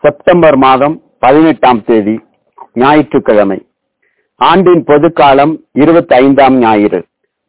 September மாதம் பதினெட்டாம் தேதி ஞாயிற்றுக்கிழமை ஆண்டின் பொதுக்காலம் இருபத்தி ஐந்தாம் ஞாயிறு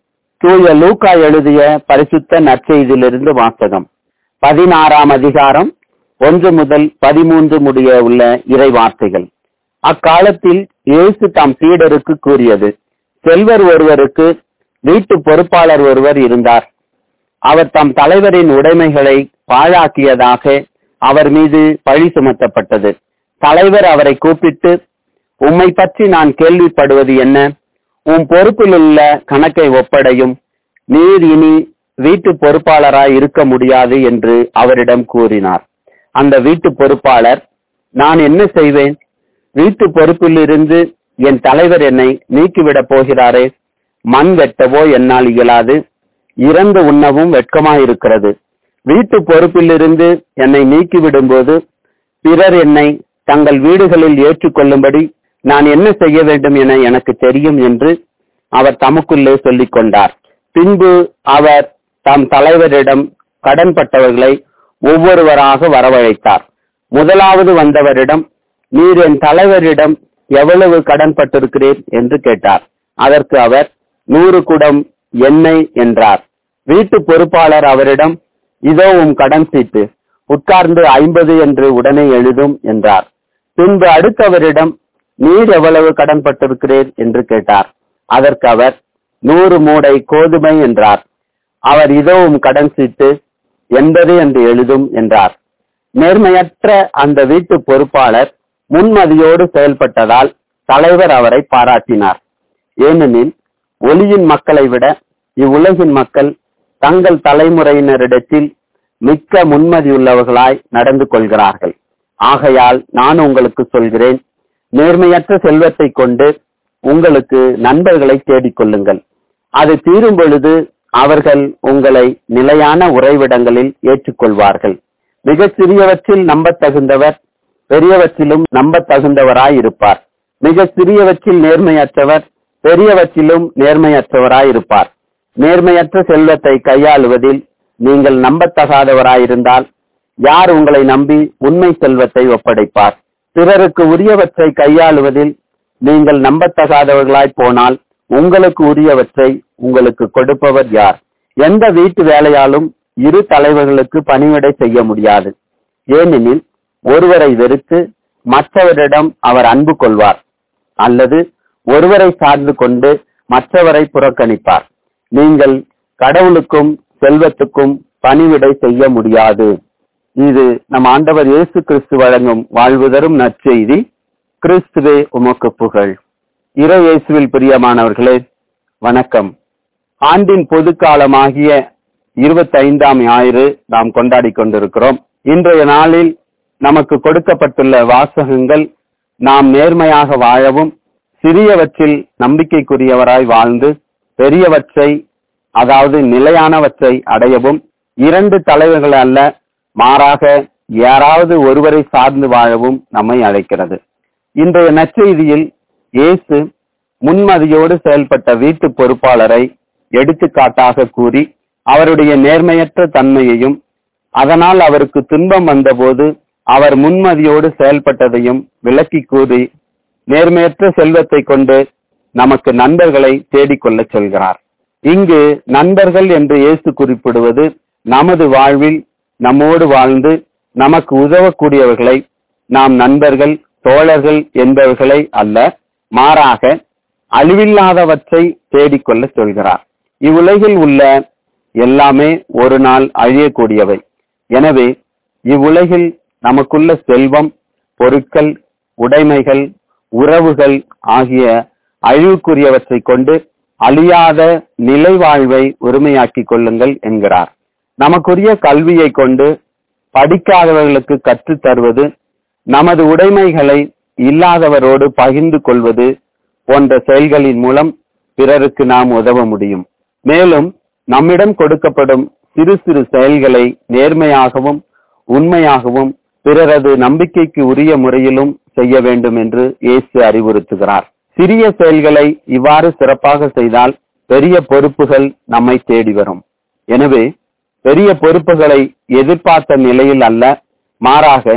தூய லூக்கா எழுதிய பரிசுத்த நற்செய்தியிலிருந்து வாசகம் பதினாறாம் அதிகாரம் ஒன்று முதல் பதிமூன்று முடிய உள்ள இறை வார்த்தைகள் அக்காலத்தில் இயேசு தாம் சீடருக்கு கூறியது செல்வர் ஒருவருக்கு வீட்டு பொறுப்பாளர் ஒருவர் இருந்தார் அவர் தம் தலைவரின் உடைமைகளை பாழாக்கியதாக அவர் மீது பழி சுமத்தப்பட்டது தலைவர் அவரை கூப்பிட்டு உம்மை பற்றி நான் கேள்விப்படுவது என்ன உம் பொறுப்பில் உள்ள கணக்கை ஒப்படையும் நீர் இனி வீட்டு பொறுப்பாளராய் இருக்க முடியாது என்று அவரிடம் கூறினார் அந்த வீட்டு பொறுப்பாளர் நான் என்ன செய்வேன் வீட்டு பொறுப்பிலிருந்து என் தலைவர் என்னை நீக்கிவிடப் போகிறாரே மண் வெட்டவோ என்னால் இயலாது இறந்து உண்ணவும் வெட்கமாயிருக்கிறது வீட்டு பொறுப்பிலிருந்து என்னை நீக்கிவிடும்போது பிறர் என்னை தங்கள் வீடுகளில் ஏற்றுக்கொள்ளும்படி நான் என்ன செய்ய வேண்டும் என எனக்கு தெரியும் என்று அவர் தமக்குள்ளே சொல்லிக் கொண்டார் பின்பு அவர் தம் தலைவரிடம் கடன்பட்டவர்களை ஒவ்வொருவராக வரவழைத்தார் முதலாவது வந்தவரிடம் நீர் என் தலைவரிடம் எவ்வளவு கடன்பட்டிருக்கிறீர் என்று கேட்டார் அதற்கு அவர் நூறு குடம் எண்ணெய் என்றார் வீட்டு பொறுப்பாளர் அவரிடம் இதோ உம் கடன் சீட்டு உட்கார்ந்து ஐம்பது என்று உடனே எழுதும் என்றார் பின்பு அடுத்தவரிடம் நீர் எவ்வளவு கடன்பட்டிருக்கிறீர் என்று கேட்டார் அதற்கு அவர் நூறு மூடை கோதுமை என்றார் அவர் இதோ உம் கடன் சீட்டு எண்பது என்று எழுதும் என்றார் நேர்மையற்ற அந்த வீட்டு பொறுப்பாளர் முன்மதியோடு செயல்பட்டதால் தலைவர் அவரை பாராட்டினார் ஏனெனில் ஒளியின் மக்களை விட இவ்வுலகின் மக்கள் தங்கள் தலைமுறையினரிடத்தில் மிக்க முன்மதியுள்ளவர்களாய் நடந்து கொள்கிறார்கள் ஆகையால் நான் உங்களுக்கு சொல்கிறேன் நேர்மையற்ற செல்வத்தை கொண்டு உங்களுக்கு நண்பர்களை தேடிக்கொள்ளுங்கள் அது தீரும் பொழுது அவர்கள் உங்களை நிலையான உறைவிடங்களில் ஏற்றுக்கொள்வார்கள் மிக சிறியவற்றில் நம்பத்தகுந்தவர் பெரியவற்றிலும் நம்பத்தகுந்தவராய் இருப்பார் மிக சிறியவற்றில் நேர்மையற்றவர் பெரியவற்றிலும் நேர்மையற்றவராய் இருப்பார் நேர்மையற்ற செல்வத்தை கையாளுவதில் நீங்கள் நம்பத்தகாதவராயிருந்தால் யார் உங்களை நம்பி உண்மை செல்வத்தை ஒப்படைப்பார் பிறருக்கு உரியவற்றை கையாளுவதில் நீங்கள் நம்பத்தகாதவர்களாய் போனால் உங்களுக்கு உரியவற்றை உங்களுக்கு கொடுப்பவர் யார் எந்த வீட்டு வேலையாலும் இரு தலைவர்களுக்கு பணிவிடை செய்ய முடியாது ஏனெனில் ஒருவரை வெறுத்து மற்றவரிடம் அவர் அன்பு கொள்வார் அல்லது ஒருவரை சார்ந்து கொண்டு மற்றவரை புறக்கணிப்பார் நீங்கள் கடவுளுக்கும் செல்வத்துக்கும் பணிவிடை செய்ய முடியாது இது நம் ஆண்டவர் இயேசு கிறிஸ்து வழங்கும் வாழ்வு தரும் நற்செய்தி கிறிஸ்துவே உமக்கு புகழ் இறை இயேசுவில் பிரியமானவர்களே வணக்கம் ஆண்டின் பொது காலமாகிய இருபத்தைந்தாம் ஞாயிறு நாம் கொண்டாடி கொண்டிருக்கிறோம் இன்றைய நாளில் நமக்கு கொடுக்கப்பட்டுள்ள வாசகங்கள் நாம் நேர்மையாக வாழவும் சிறியவற்றில் நம்பிக்கைக்குரியவராய் வாழ்ந்து பெரியவற்றை அதாவது நிலையானவற்றை அடையவும் இரண்டு தலைவர்கள் அல்ல மாறாக யாராவது ஒருவரை சார்ந்து வாழவும் நம்மை அழைக்கிறது இன்றைய நற்செய்தியில் இயேசு முன்மதியோடு செயல்பட்ட வீட்டு பொறுப்பாளரை எடுத்துக்காட்டாக கூறி அவருடைய நேர்மையற்ற தன்மையையும் அதனால் அவருக்கு துன்பம் வந்தபோது அவர் முன்மதியோடு செயல்பட்டதையும் விளக்கி கூறி நேர்மையற்ற செல்வத்தை கொண்டு நமக்கு நண்பர்களை தேடிக்கொள்ள சொல்கிறார் இங்கு நண்பர்கள் என்று இயேசு குறிப்பிடுவது நமது வாழ்வில் நம்மோடு வாழ்ந்து நமக்கு உதவக்கூடியவர்களை நாம் நண்பர்கள் தோழர்கள் என்பவர்களை அல்ல மாறாக அழிவில்லாதவற்றை தேடிக்கொள்ள சொல்கிறார் இவ்வுலகில் உள்ள எல்லாமே ஒரு நாள் அழியக்கூடியவை எனவே இவ்வுலகில் நமக்குள்ள செல்வம் பொருட்கள் உடைமைகள் உறவுகள் ஆகிய அழிவுக்குரியவற்றை கொண்டு அழியாத நிலை வாழ்வை உரிமையாக்கிக் கொள்ளுங்கள் என்கிறார் நமக்குரிய கல்வியை கொண்டு படிக்காதவர்களுக்கு கற்றுத் தருவது நமது உடைமைகளை இல்லாதவரோடு பகிர்ந்து கொள்வது போன்ற செயல்களின் மூலம் பிறருக்கு நாம் உதவ முடியும் மேலும் நம்மிடம் கொடுக்கப்படும் சிறு சிறு செயல்களை நேர்மையாகவும் உண்மையாகவும் பிறரது நம்பிக்கைக்கு உரிய முறையிலும் செய்ய வேண்டும் என்று இயேசு அறிவுறுத்துகிறார் சிறிய செயல்களை இவ்வாறு சிறப்பாக செய்தால் பெரிய பொறுப்புகள் நம்மை தேடி வரும் எனவே பெரிய பொறுப்புகளை எதிர்பார்த்த நிலையில் அல்ல மாறாக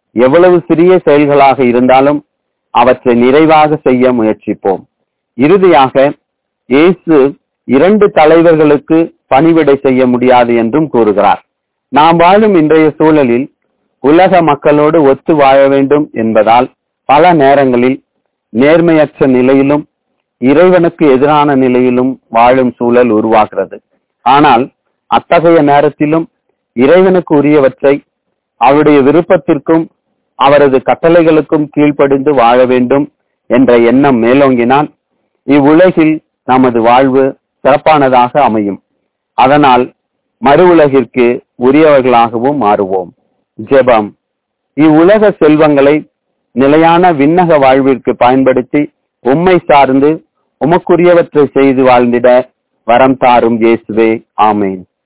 எவ்வளவு சிறிய செயல்களாக இருந்தாலும் அவற்றை நிறைவாக செய்ய முயற்சிப்போம் இறுதியாக இயேசு இரண்டு தலைவர்களுக்கு பணிவிடை செய்ய முடியாது என்றும் கூறுகிறார் நாம் வாழும் இன்றைய சூழலில் உலக மக்களோடு ஒத்து வாழ வேண்டும் என்பதால் பல நேரங்களில் நேர்மையற்ற நிலையிலும் இறைவனுக்கு எதிரான நிலையிலும் வாழும் சூழல் உருவாகிறது ஆனால் அத்தகைய நேரத்திலும் இறைவனுக்கு உரியவற்றை அவருடைய விருப்பத்திற்கும் அவரது கட்டளைகளுக்கும் கீழ்ப்படிந்து வாழ வேண்டும் என்ற எண்ணம் மேலோங்கினால் இவ்வுலகில் நமது வாழ்வு சிறப்பானதாக அமையும் அதனால் மறு உலகிற்கு உரியவர்களாகவும் மாறுவோம் ஜெபம் இவ்வுலக செல்வங்களை நிலையான விண்ணக வாழ்விற்கு பயன்படுத்தி உம்மை சார்ந்து உமக்குரியவற்றை செய்து வாழ்ந்திட வரம் தாரும் இயேசுவே ஆமேன்